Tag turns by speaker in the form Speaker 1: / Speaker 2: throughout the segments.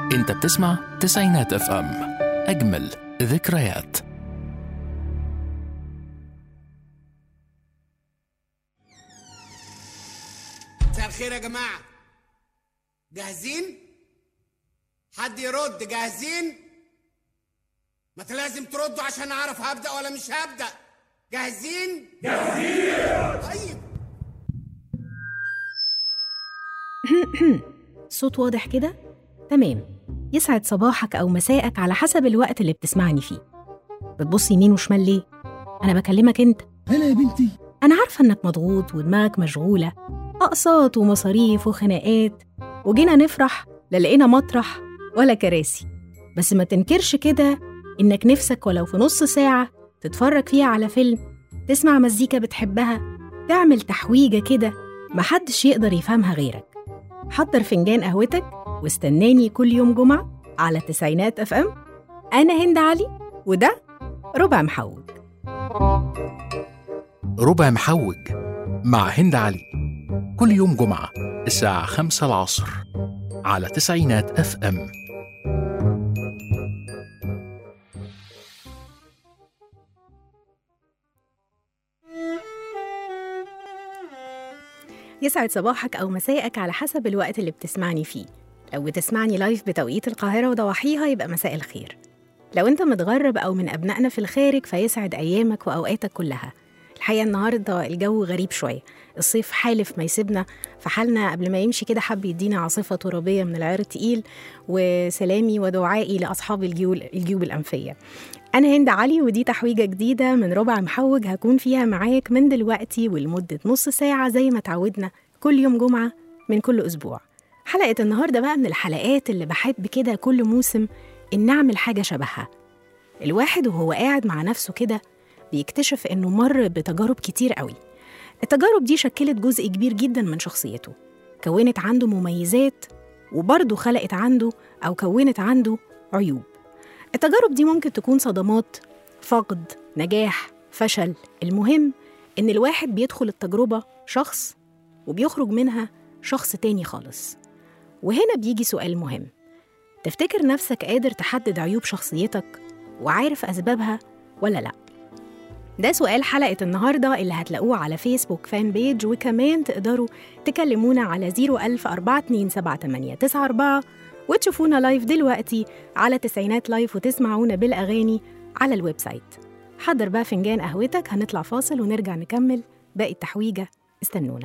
Speaker 1: انت بتسمع تسعينات اف ام اجمل ذكريات
Speaker 2: مساء الخير يا جماعة جاهزين؟ حد يرد جاهزين؟ ما انت لازم تردوا عشان اعرف هبدأ ولا مش هبدأ جاهزين؟ جاهزين طيب
Speaker 3: صوت واضح كده؟ تمام يسعد صباحك أو مساءك على حسب الوقت اللي بتسمعني فيه بتبص يمين وشمال ليه؟ أنا بكلمك أنت
Speaker 4: أنا يا بنتي
Speaker 3: أنا عارفة إنك مضغوط ودماغك مشغولة أقساط ومصاريف وخناقات وجينا نفرح لا لقينا مطرح ولا كراسي بس ما تنكرش كده إنك نفسك ولو في نص ساعة تتفرج فيها على فيلم تسمع مزيكا بتحبها تعمل تحويجة كده محدش يقدر يفهمها غيرك حضر فنجان قهوتك واستناني كل يوم جمعة على تسعينات اف ام أنا هند علي وده ربع محوج
Speaker 1: ربع محوج مع هند علي كل يوم جمعة الساعة خمسة العصر على تسعينات اف ام
Speaker 3: يسعد صباحك أو مساءك على حسب الوقت اللي بتسمعني فيه لو بتسمعني لايف بتوقيت القاهرة وضواحيها يبقى مساء الخير لو انت متغرب أو من أبنائنا في الخارج فيسعد أيامك وأوقاتك كلها الحقيقة النهاردة الجو غريب شوية الصيف حالف ما يسيبنا في حالنا قبل ما يمشي كده حب يدينا عاصفة ترابية من العيار التقيل وسلامي ودعائي لأصحاب الجيوب, الجيوب الأنفية أنا هند علي ودي تحويجة جديدة من ربع محوج هكون فيها معاك من دلوقتي ولمدة نص ساعة زي ما تعودنا كل يوم جمعة من كل أسبوع حلقة النهاردة بقى من الحلقات اللي بحب كده كل موسم إن أعمل حاجة شبهها الواحد وهو قاعد مع نفسه كده بيكتشف إنه مر بتجارب كتير قوي التجارب دي شكلت جزء كبير جدا من شخصيته كونت عنده مميزات وبرضه خلقت عنده أو كونت عنده عيوب التجارب دي ممكن تكون صدمات فقد نجاح فشل المهم إن الواحد بيدخل التجربة شخص وبيخرج منها شخص تاني خالص وهنا بيجي سؤال مهم تفتكر نفسك قادر تحدد عيوب شخصيتك وعارف أسبابها ولا لأ؟ ده سؤال حلقة النهاردة اللي هتلاقوه على فيسبوك فان بيج وكمان تقدروا تكلمونا على 010427894 وتشوفونا لايف دلوقتي على تسعينات لايف وتسمعونا بالأغاني على الويب سايت حضر بقى فنجان قهوتك هنطلع فاصل ونرجع نكمل باقي التحويجة استنونا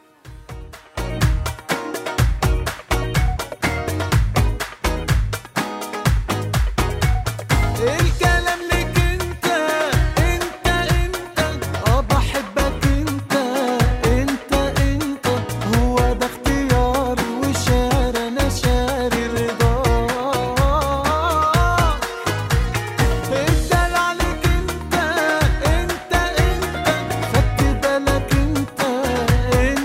Speaker 4: الكلام لك انت انت انت اه بحبك انت انت انت هو ده اختياري وشاري انا شاري رضاك الدلع عليك انت انت انت خدت بالك انت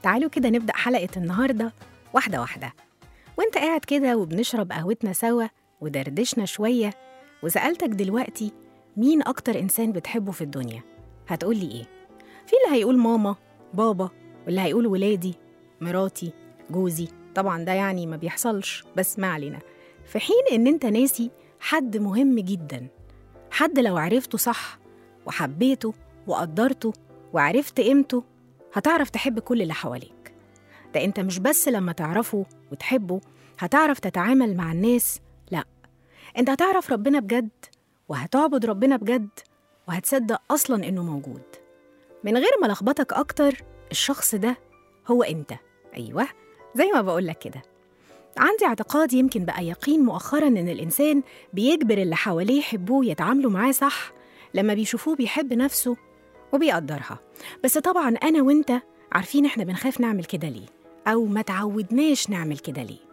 Speaker 3: تعالوا كده نبدأ حلقة النهاردة واحدة واحدة وانت قاعد كده وبنشرب قهوتنا سوا ودردشنا شوية وسألتك دلوقتي مين أكتر إنسان بتحبه في الدنيا هتقولي إيه؟ في اللي هيقول ماما بابا واللي هيقول ولادي مراتي جوزي طبعا ده يعني ما بيحصلش بس ما علينا في حين إن أنت ناسي حد مهم جدا حد لو عرفته صح وحبيته وقدرته وعرفت قيمته هتعرف تحب كل اللي حواليك ده انت مش بس لما تعرفه وتحبه هتعرف تتعامل مع الناس لا انت هتعرف ربنا بجد وهتعبد ربنا بجد وهتصدق اصلا انه موجود من غير ما لخبطك اكتر الشخص ده هو انت ايوه زي ما بقولك كده عندي اعتقاد يمكن بقى يقين مؤخرا ان الانسان بيجبر اللي حواليه يحبوه يتعاملوا معاه صح لما بيشوفوه بيحب نفسه وبيقدرها بس طبعا انا وانت عارفين احنا بنخاف نعمل كده ليه او ما تعودناش نعمل كده ليه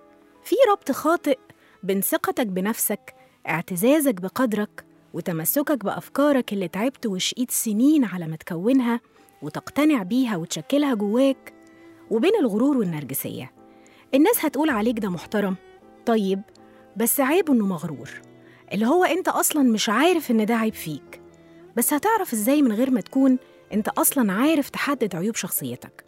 Speaker 3: في ربط خاطئ بين ثقتك بنفسك اعتزازك بقدرك وتمسكك بافكارك اللي تعبت وشقيت سنين على ما تكونها وتقتنع بيها وتشكلها جواك وبين الغرور والنرجسيه الناس هتقول عليك ده محترم طيب بس عيبه انه مغرور اللي هو انت اصلا مش عارف ان ده عيب فيك بس هتعرف ازاي من غير ما تكون انت اصلا عارف تحدد عيوب شخصيتك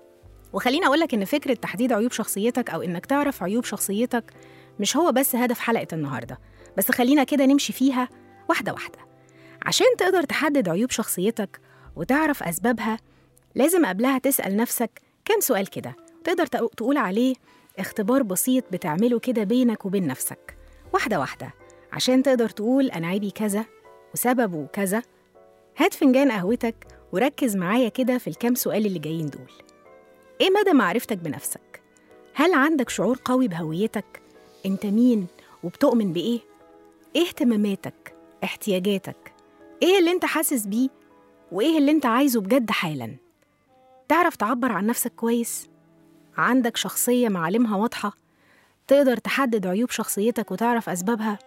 Speaker 3: وخليني اقولك ان فكره تحديد عيوب شخصيتك او انك تعرف عيوب شخصيتك مش هو بس هدف حلقه النهارده بس خلينا كده نمشي فيها واحده واحده عشان تقدر تحدد عيوب شخصيتك وتعرف اسبابها لازم قبلها تسال نفسك كام سؤال كده تقدر تق- تقول عليه اختبار بسيط بتعمله كده بينك وبين نفسك واحده واحده عشان تقدر تقول انا عيبي كذا وسببه كذا هات فنجان قهوتك وركز معايا كده في الكام سؤال اللي جايين دول ايه مدى معرفتك بنفسك هل عندك شعور قوي بهويتك انت مين وبتؤمن بايه ايه اهتماماتك احتياجاتك ايه اللي انت حاسس بيه وايه اللي انت عايزه بجد حالا تعرف تعبر عن نفسك كويس عندك شخصيه معالمها واضحه تقدر تحدد عيوب شخصيتك وتعرف اسبابها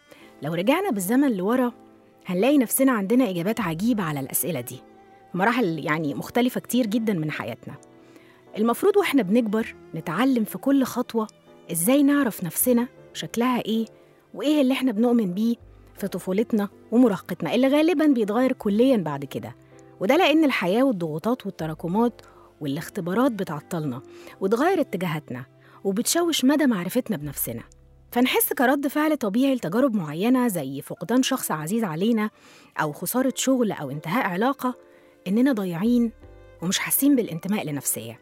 Speaker 3: لو رجعنا بالزمن لورا هنلاقي نفسنا عندنا إجابات عجيبة على الأسئلة دي مراحل يعني مختلفة كتير جدا من حياتنا المفروض وإحنا بنكبر نتعلم في كل خطوة إزاي نعرف نفسنا شكلها إيه وإيه اللي إحنا بنؤمن بيه في طفولتنا ومراهقتنا اللي غالبا بيتغير كليا بعد كده وده لأن الحياة والضغوطات والتراكمات والاختبارات بتعطلنا وتغير اتجاهاتنا وبتشوش مدى معرفتنا بنفسنا فنحس كرد فعل طبيعي لتجارب معينة زي فقدان شخص عزيز علينا أو خسارة شغل أو انتهاء علاقة إننا ضايعين ومش حاسين بالانتماء لنفسية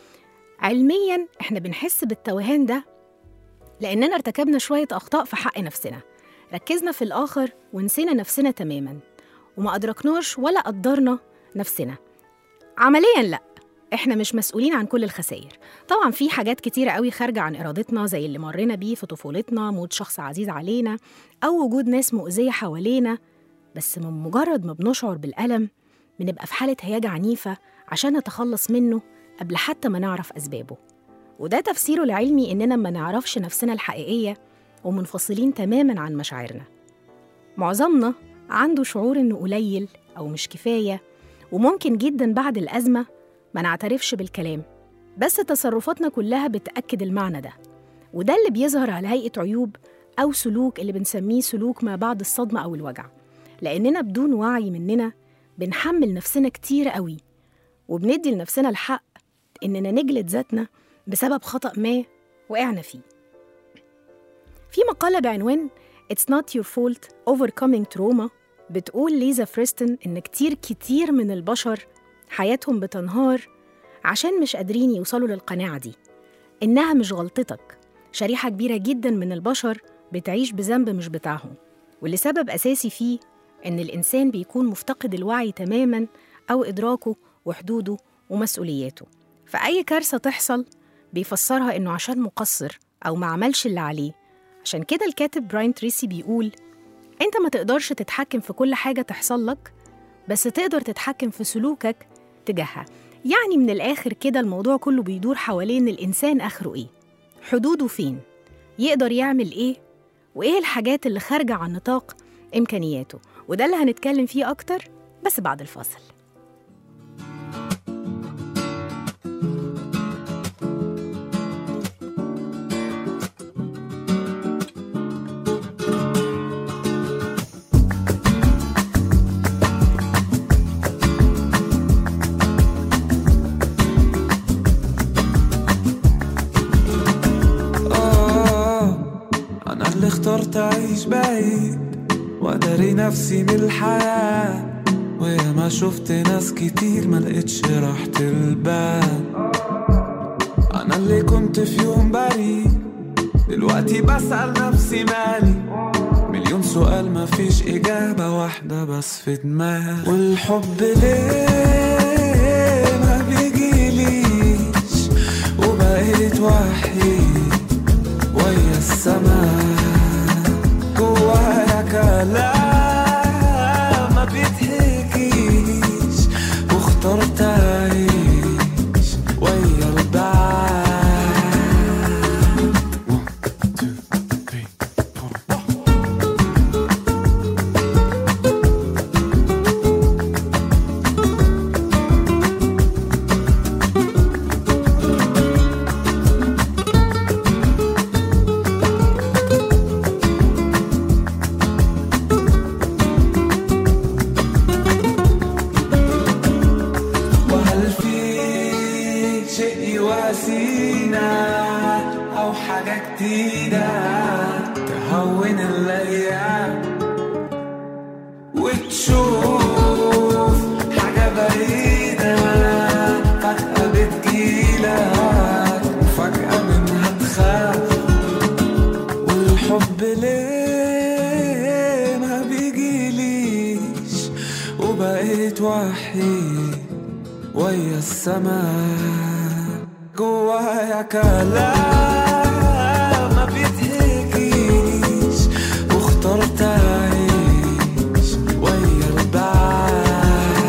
Speaker 3: علميا إحنا بنحس بالتوهان ده لأننا ارتكبنا شوية أخطاء في حق نفسنا ركزنا في الآخر ونسينا نفسنا تماما وما أدركناش ولا قدرنا نفسنا عمليا لأ احنا مش مسؤولين عن كل الخسائر طبعا في حاجات كتيرة قوي خارجة عن إرادتنا زي اللي مرينا بيه في طفولتنا موت شخص عزيز علينا أو وجود ناس مؤذية حوالينا بس من مجرد ما بنشعر بالألم بنبقى في حالة هياج عنيفة عشان نتخلص منه قبل حتى ما نعرف أسبابه وده تفسيره العلمي إننا ما نعرفش نفسنا الحقيقية ومنفصلين تماما عن مشاعرنا معظمنا عنده شعور إنه قليل أو مش كفاية وممكن جدا بعد الأزمة ما نعترفش بالكلام بس تصرفاتنا كلها بتأكد المعنى ده وده اللي بيظهر على هيئة عيوب أو سلوك اللي بنسميه سلوك ما بعد الصدمة أو الوجع لأننا بدون وعي مننا بنحمل نفسنا كتير قوي وبندي لنفسنا الحق إننا نجلد ذاتنا بسبب خطأ ما وقعنا فيه في مقالة بعنوان It's not your fault overcoming trauma بتقول ليزا فريستن إن كتير كتير من البشر حياتهم بتنهار عشان مش قادرين يوصلوا للقناعة دي إنها مش غلطتك شريحة كبيرة جدا من البشر بتعيش بذنب مش بتاعهم واللي سبب أساسي فيه إن الإنسان بيكون مفتقد الوعي تماما أو إدراكه وحدوده ومسؤولياته فأي كارثة تحصل بيفسرها إنه عشان مقصر أو ما عملش اللي عليه عشان كده الكاتب براين تريسي بيقول أنت ما تقدرش تتحكم في كل حاجة تحصل لك بس تقدر تتحكم في سلوكك تجاهها يعني من الآخر كده الموضوع كله بيدور حوالين الإنسان آخره إيه حدوده فين يقدر يعمل إيه وإيه الحاجات اللي خارجة عن نطاق إمكانياته وده اللي هنتكلم فيه أكتر بس بعد الفاصل
Speaker 4: واخترت أعيش بعيد وأداري نفسي من الحياة ويا ما شفت ناس كتير ما لقيتش راحة البال أنا اللي كنت في يوم بريء دلوقتي بسأل نفسي مالي مليون سؤال ما فيش إجابة واحدة بس في دماغي والحب ليه ما بيجيليش وبقيت وحيد ويا السماء جوايا كلام ما بيتحكيش واخترت أعيش ويا البعاد وهل في شيء يواسينا أو حاجة جديدة تهون الأيام وتشوف حاجة بعيدة فجأة بتجيلك وفجأة منها تخاف والحب ليه ما بيجيليش وبقيت وحيد ويا السماء جوايا كلام ما بيتحكيش واخترت أعيش ويا البعاد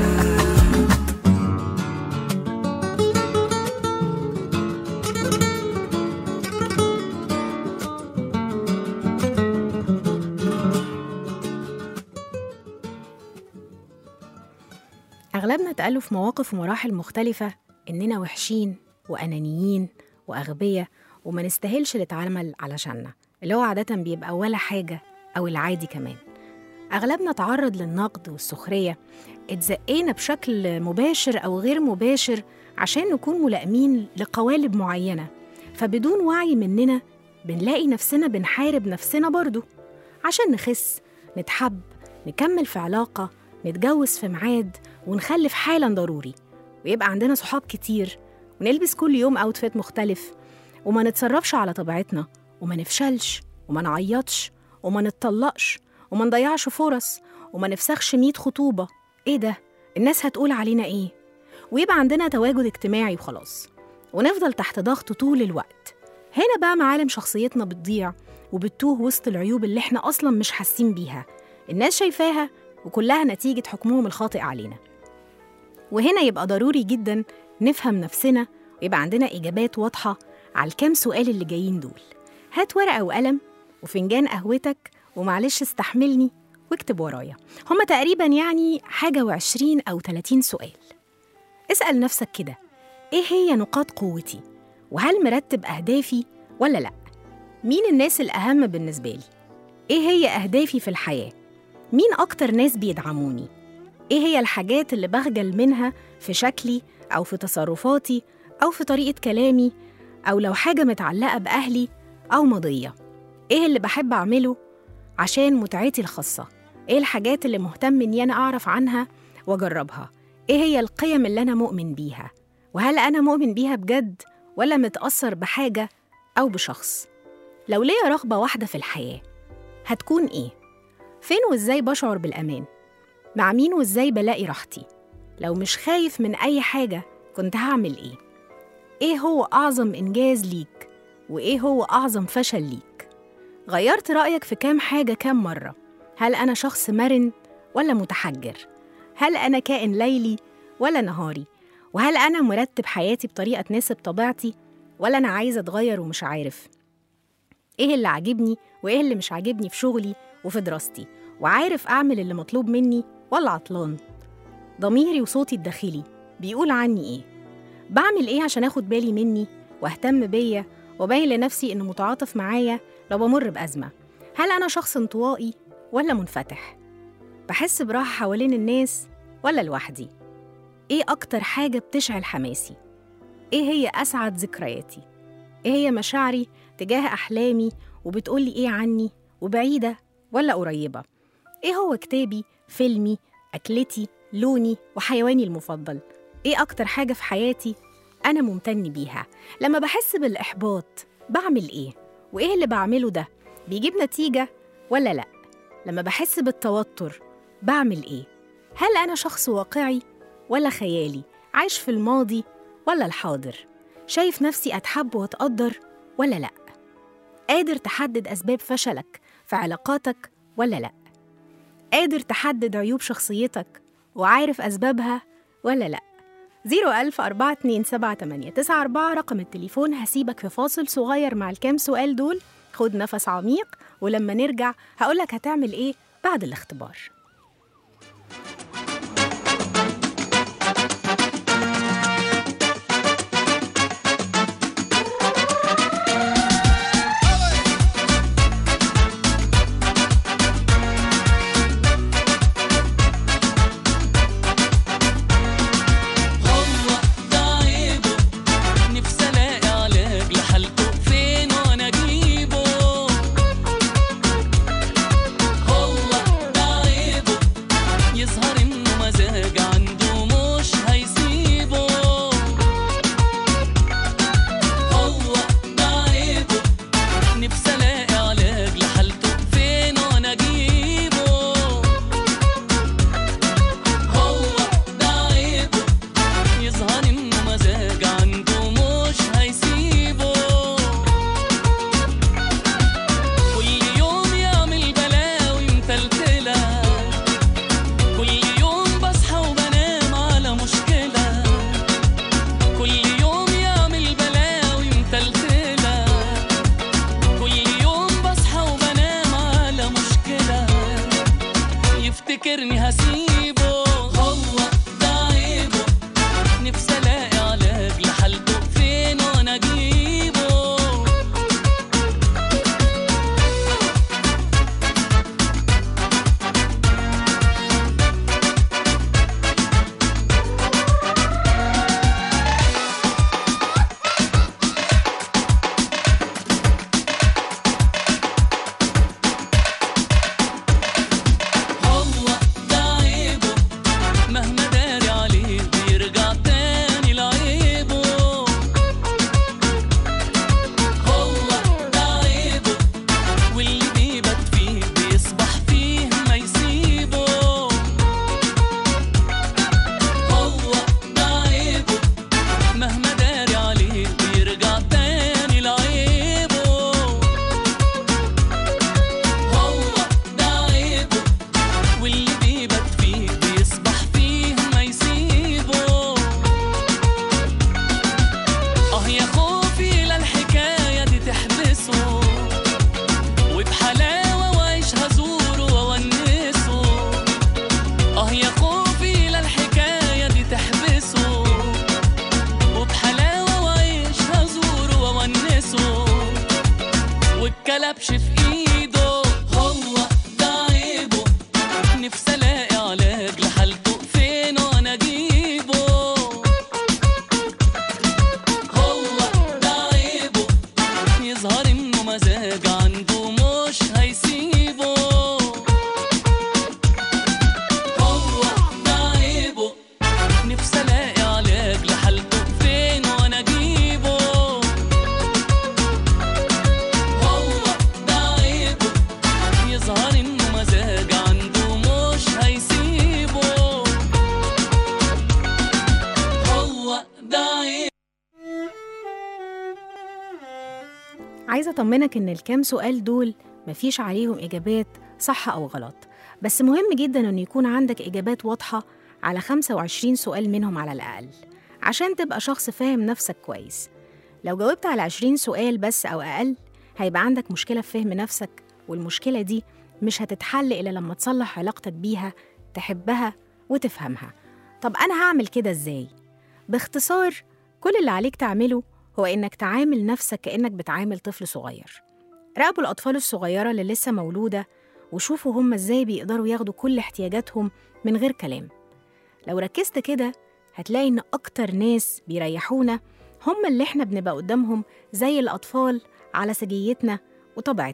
Speaker 3: أغلبنا اتقالوا في مواقف ومراحل مختلفة إننا وحشين وأنانيين وأغبياء وما نستاهلش اللي اتعمل علشاننا اللي هو عادة بيبقى ولا حاجة أو العادي كمان أغلبنا تعرض للنقد والسخرية اتزقينا بشكل مباشر أو غير مباشر عشان نكون ملائمين لقوالب معينة فبدون وعي مننا بنلاقي نفسنا بنحارب نفسنا برضو عشان نخس نتحب نكمل في علاقة نتجوز في ميعاد ونخلف حالا ضروري ويبقى عندنا صحاب كتير ونلبس كل يوم اوتفيت مختلف وما نتصرفش على طبيعتنا وما نفشلش وما نعيطش وما نتطلقش وما نضيعش فرص وما نفسخش ميت خطوبة ايه ده؟ الناس هتقول علينا ايه؟ ويبقى عندنا تواجد اجتماعي وخلاص ونفضل تحت ضغط طول الوقت هنا بقى معالم شخصيتنا بتضيع وبتتوه وسط العيوب اللي احنا اصلا مش حاسين بيها الناس شايفاها وكلها نتيجة حكمهم الخاطئ علينا وهنا يبقى ضروري جدا نفهم نفسنا ويبقى عندنا إجابات واضحة على الكام سؤال اللي جايين دول هات ورقة وقلم وفنجان قهوتك ومعلش استحملني واكتب ورايا هما تقريبا يعني حاجة وعشرين أو تلاتين سؤال اسأل نفسك كده إيه هي نقاط قوتي؟ وهل مرتب أهدافي ولا لأ؟ مين الناس الأهم بالنسبة لي؟ إيه هي أهدافي في الحياة؟ مين أكتر ناس بيدعموني؟ إيه هي الحاجات اللي بخجل منها في شكلي أو في تصرفاتي أو في طريقة كلامي أو لو حاجة متعلقة بأهلي أو ماضية إيه اللي بحب أعمله عشان متعتي الخاصة إيه الحاجات اللي مهتم إني أنا أعرف عنها وأجربها إيه هي القيم اللي أنا مؤمن بيها وهل أنا مؤمن بيها بجد ولا متأثر بحاجة أو بشخص لو ليا رغبة واحدة في الحياة هتكون إيه؟ فين وإزاي بشعر بالأمان؟ مع مين وإزاي بلاقي راحتي؟ لو مش خايف من أي حاجة كنت هعمل إيه؟ إيه هو أعظم إنجاز ليك؟ وإيه هو أعظم فشل ليك؟ غيرت رأيك في كام حاجة كام مرة؟ هل أنا شخص مرن ولا متحجر؟ هل أنا كائن ليلي ولا نهاري؟ وهل أنا مرتب حياتي بطريقة تناسب طبيعتي ولا أنا عايزة أتغير ومش عارف؟ إيه اللي عاجبني وإيه اللي مش عاجبني في شغلي وفي دراستي وعارف أعمل اللي مطلوب مني ولا عطلان؟ ضميري وصوتي الداخلي بيقول عني إيه؟ بعمل إيه عشان آخد بالي مني واهتم بيا وأبين لنفسي إنه متعاطف معايا لو بمر بأزمة؟ هل أنا شخص انطوائي ولا منفتح؟ بحس براحة حوالين الناس ولا لوحدي؟ إيه أكتر حاجة بتشعل حماسي؟ إيه هي أسعد ذكرياتي؟ إيه هي مشاعري تجاه أحلامي وبتقولي إيه عني وبعيدة ولا قريبة إيه هو كتابي فيلمي أكلتي لوني وحيواني المفضل إيه أكتر حاجة في حياتي أنا ممتن بيها لما بحس بالإحباط بعمل إيه وإيه اللي بعمله ده بيجيب نتيجة ولا لأ لما بحس بالتوتر بعمل إيه هل أنا شخص واقعي ولا خيالي عايش في الماضي ولا الحاضر شايف نفسي أتحب وأتقدر ولا لأ قادر تحدد أسباب فشلك في علاقاتك ولا لأ قادر تحدد عيوب شخصيتك وعارف أسبابها ولا لأ 010427894 رقم التليفون هسيبك في فاصل صغير مع الكام سؤال دول خد نفس عميق ولما نرجع هقولك هتعمل إيه بعد الاختبار
Speaker 5: هو ده عيبه نفسي الاقي علاج لحالته فين وانا اجيبه هو ده عيبه يظهر انه مزاج عنده مش هيسيبه هو ده عيبه نفسي الاقي علاج لحالته فين وانا اجيبه هو ده عيبه يظهر انه مزاج عنده مش هيسيبه كل يوم يعمل بلاوي متلتلة كل يوم بصحى وبنام على مشكلة كل يوم يعمل بلاوي متلتلة كل يوم بصحى وبنام على مشكلة يفتكرني هسيبه هو ده عيبه نفسي الاقي علاج لحالته فين وانا اجيبه هو ده عيبه مهما داري عليه بيرجع تاني لعيبه هو ده عيبه واللي بيبات فيه بيصبح فيه ما يسيبه هو ده عيبه مهما داري عليه بيرجع تاني لعيبه هو ده عيبه واللي بيبات فيه بيصبح فيه ما يسيبه اه يا خوفي للحكاية دي تحبسه وبحلاوة وعيش هزوره وونسه اه يا خوفي للحكاية دي تحبسه وبحلاوة وعيش هزوره وونسه والكلبش في ايده هو ده عيبه نفسي الاقي علاج لحالته فين وانا اجيبه هو ده عيبه يظهر انه مزاج عنده مش هيسيبه هو ده عيبه نفسي الاقي علاج لحالته فين وانا اجيبه هو ده عيبه يظهر انه مزاج عنده مش هيسيبه هو ده عيبه
Speaker 3: عايزة أطمنك إن الكام سؤال دول مفيش عليهم إجابات صح أو غلط بس مهم جدا إن يكون عندك إجابات واضحة على 25 سؤال منهم على الأقل عشان تبقى شخص فاهم نفسك كويس لو جاوبت على 20 سؤال بس أو أقل هيبقى عندك مشكلة في فهم نفسك والمشكلة دي مش هتتحل إلا لما تصلح علاقتك بيها تحبها وتفهمها طب أنا هعمل كده إزاي؟ باختصار كل اللي عليك تعمله هو إنك تعامل نفسك كأنك بتعامل طفل صغير راقبوا الأطفال الصغيرة اللي لسه مولودة وشوفوا هم إزاي بيقدروا ياخدوا كل احتياجاتهم من غير كلام لو ركزت كده هتلاقي إن أكتر ناس بيريحونا هم اللي إحنا بنبقى قدامهم زي الأطفال على سجيتنا وطبيعتنا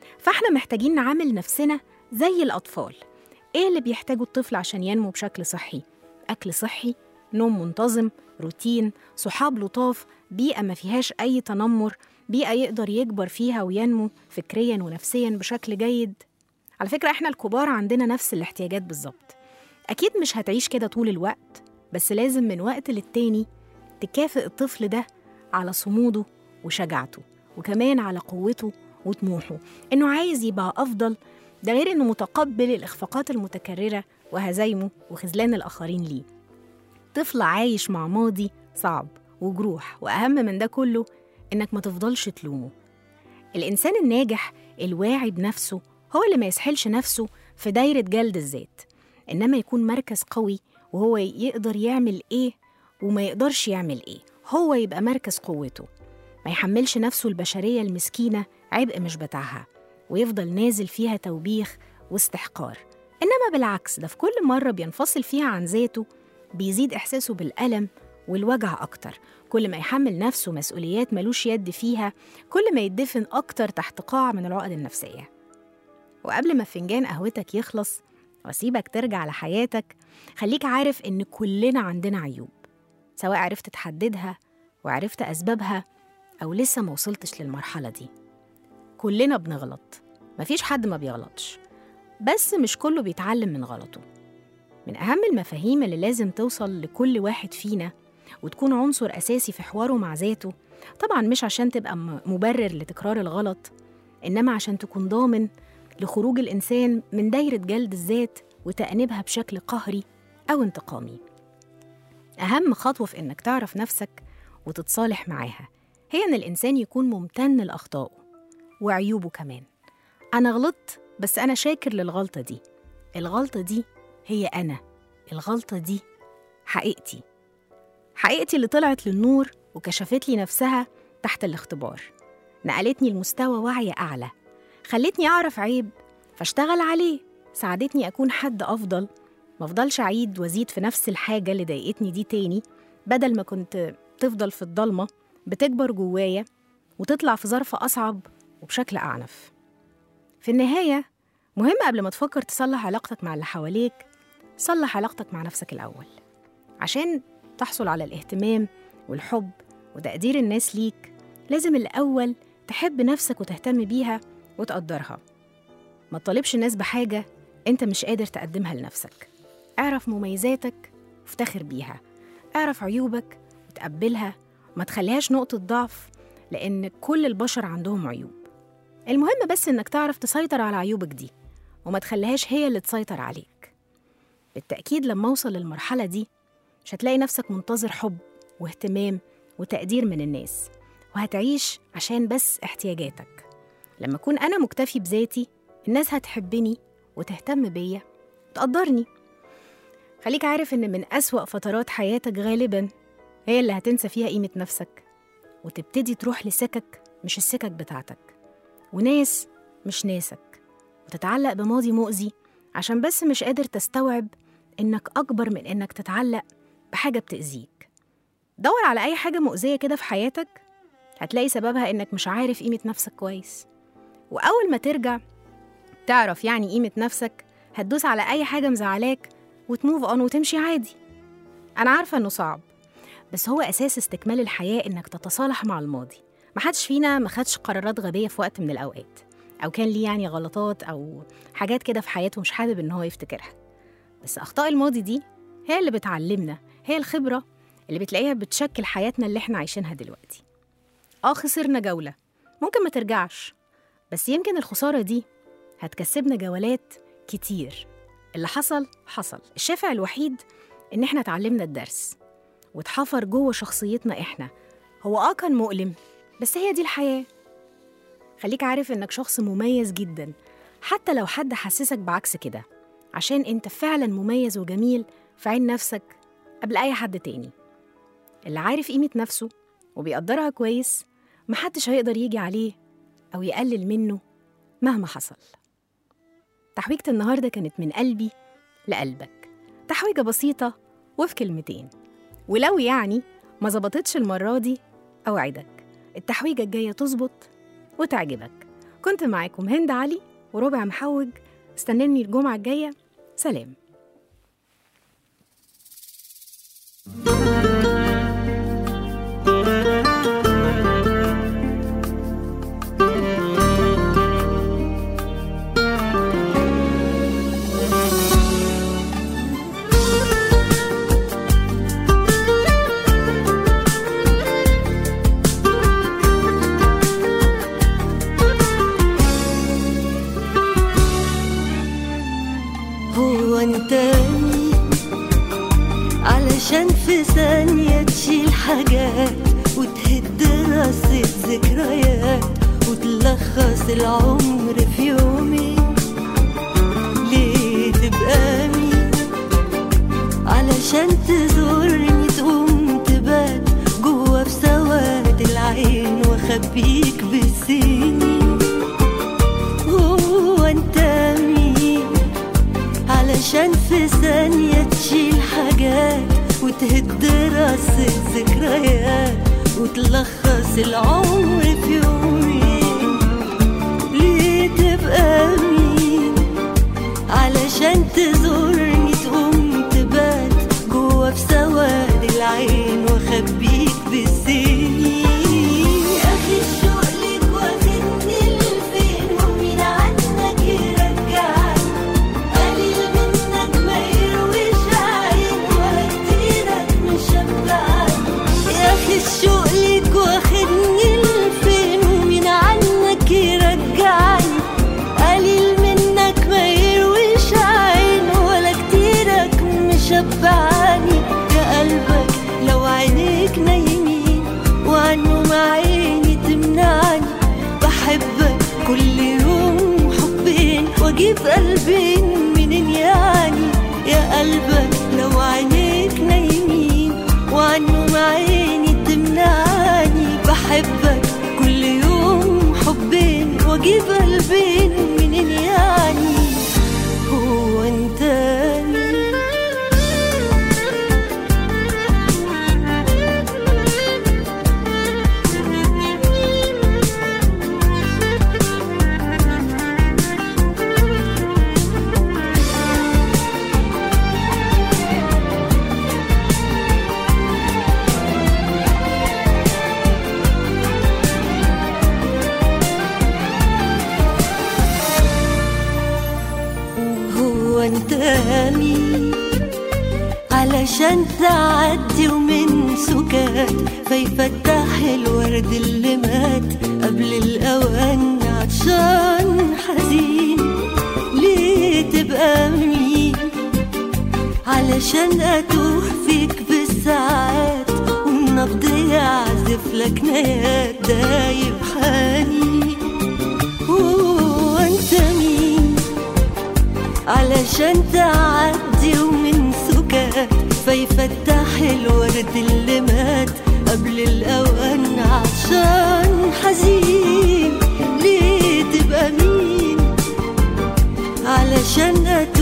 Speaker 3: فاحنا محتاجين نعامل نفسنا زي الأطفال إيه اللي بيحتاجه الطفل عشان ينمو بشكل صحي؟ أكل صحي، نوم منتظم، روتين، صحاب لطاف، بيئة ما فيهاش أي تنمر، بيئة يقدر يكبر فيها وينمو فكريا ونفسيا بشكل جيد على فكرة إحنا الكبار عندنا نفس الاحتياجات بالظبط أكيد مش هتعيش كده طول الوقت بس لازم من وقت للتاني تكافئ الطفل ده على صموده وشجاعته وكمان على قوته وطموحه إنه عايز يبقى أفضل ده غير إنه متقبل الإخفاقات المتكررة وهزايمه وخذلان الآخرين ليه طفل عايش مع ماضي صعب وجروح وأهم من ده كله إنك ما تفضلش تلومه الإنسان الناجح الواعي بنفسه هو اللي ما يسحلش نفسه في دايرة جلد الذات إنما يكون مركز قوي وهو يقدر يعمل إيه وما يقدرش يعمل إيه هو يبقى مركز قوته ما يحملش نفسه البشرية المسكينة عبء مش بتاعها ويفضل نازل فيها توبيخ واستحقار إنما بالعكس ده في كل مرة بينفصل فيها عن ذاته بيزيد إحساسه بالألم والوجع أكتر كل ما يحمل نفسه مسؤوليات ملوش يد فيها كل ما يدفن أكتر تحت قاع من العقد النفسية وقبل ما فنجان قهوتك يخلص واسيبك ترجع لحياتك خليك عارف إن كلنا عندنا عيوب سواء عرفت تحددها وعرفت أسبابها أو لسه ما وصلتش للمرحلة دي كلنا بنغلط مفيش حد ما بيغلطش بس مش كله بيتعلم من غلطه من أهم المفاهيم اللي لازم توصل لكل واحد فينا وتكون عنصر أساسي في حواره مع ذاته طبعا مش عشان تبقى م- مبرر لتكرار الغلط إنما عشان تكون ضامن لخروج الإنسان من دايرة جلد الذات وتأنيبها بشكل قهري أو انتقامي أهم خطوة في إنك تعرف نفسك وتتصالح معاها هي إن الإنسان يكون ممتن لأخطائه وعيوبه كمان أنا غلطت بس أنا شاكر للغلطة دي الغلطة دي هي أنا الغلطة دي حقيقتي حقيقتي اللي طلعت للنور وكشفت لي نفسها تحت الاختبار نقلتني لمستوى وعي أعلى خلتني أعرف عيب فاشتغل عليه ساعدتني أكون حد أفضل مفضلش أعيد وأزيد في نفس الحاجة اللي ضايقتني دي تاني بدل ما كنت تفضل في الضلمة بتكبر جوايا وتطلع في ظرف أصعب وبشكل أعنف في النهاية مهم قبل ما تفكر تصلح علاقتك مع اللي حواليك صلح علاقتك مع نفسك الأول عشان تحصل على الاهتمام والحب وتقدير الناس ليك لازم الأول تحب نفسك وتهتم بيها وتقدرها ما تطالبش الناس بحاجة أنت مش قادر تقدمها لنفسك اعرف مميزاتك وافتخر بيها اعرف عيوبك وتقبلها ما تخليهاش نقطة ضعف لأن كل البشر عندهم عيوب المهم بس إنك تعرف تسيطر على عيوبك دي وما تخليهاش هي اللي تسيطر عليك بالتأكيد لما أوصل للمرحلة دي مش هتلاقي نفسك منتظر حب واهتمام وتقدير من الناس وهتعيش عشان بس احتياجاتك لما أكون أنا مكتفي بذاتي الناس هتحبني وتهتم بيا وتقدرني خليك عارف إن من أسوأ فترات حياتك غالبا هي اللي هتنسى فيها قيمة نفسك وتبتدي تروح لسكك مش السكك بتاعتك وناس مش ناسك وتتعلق بماضي مؤذي عشان بس مش قادر تستوعب إنك أكبر من إنك تتعلق بحاجة بتأذيك دور على أي حاجة مؤذية كده في حياتك هتلاقي سببها إنك مش عارف قيمة نفسك كويس وأول ما ترجع تعرف يعني قيمة نفسك هتدوس على أي حاجة مزعلاك وتموف أون وتمشي عادي أنا عارفة إنه صعب بس هو أساس استكمال الحياة إنك تتصالح مع الماضي محدش فينا ما خدش قرارات غبية في وقت من الأوقات أو كان ليه يعني غلطات أو حاجات كده في حياته مش حابب إن هو يفتكرها بس أخطاء الماضي دي هي اللي بتعلمنا هي الخبرة اللي بتلاقيها بتشكل حياتنا اللي احنا عايشينها دلوقتي آه خسرنا جولة ممكن ما ترجعش بس يمكن الخسارة دي هتكسبنا جولات كتير اللي حصل حصل الشافع الوحيد إن احنا اتعلمنا الدرس واتحفر جوه شخصيتنا احنا هو اه كان مؤلم بس هي دي الحياة خليك عارف انك شخص مميز جدا حتى لو حد حسسك بعكس كده عشان انت فعلا مميز وجميل في عين نفسك قبل اي حد تاني اللي عارف قيمة نفسه وبيقدرها كويس محدش هيقدر يجي عليه أو يقلل منه مهما حصل تحويجة النهاردة كانت من قلبي لقلبك تحويجة بسيطة وفي كلمتين ولو يعني ما ظبطتش المرة دي أوعدك التحويجة الجاية تظبط وتعجبك كنت معاكم هند علي وربع محوج استناني الجمعة الجاية سلام
Speaker 6: هو انت مين علشان في ثانية تشيل حاجات وتهد رصة ذكريات وتلخص العمر في يومين ليه تبقى مين علشان تزورني تقوم تبات جوا في سواد العين واخبيك بالسنين هو انت مين علشان في ثانية تشيل حاجات وتهد رصة ذكريات وتلخص العمر في يومين ليه تبقى مين علشان تزورني تقوم تبات جوا في سواد العين واخبيك بالسنين يا اخي الشوق ليك واخدني لفين ومين عنك يرجعني قليل منك ما يرويش عين ولا كتيرك مشبعني يا اخي الشوق ليك واخدني لفين ومين عنك يرجعني قليل منك ما يرويش عين ولا كتيرك مشبعني يا قلبك لو عينيك نايمين وعنهم عيني تمنعني بحبك كل يوم حبين واجيب قلبين منين يعني يا قلبك لو عينيك نايمين وعنهم عيني تمنعني بحبك كل يوم حبين واجيب قلبين منين يعني هو انت مين هو انت مين علشان تعدي ومن سكات فيفتح الورد اللي مات قبل الاوان عطشان حزين ليه تبقى مين علشان اتوه فيك بالساعات والنبض يعزف لك نيات دايب حنين هو انت مين علشان تعدي ومن سكات فيفتح الورد اللي مات قبل الأوان عطشان حزين ليه تبقى مين علشان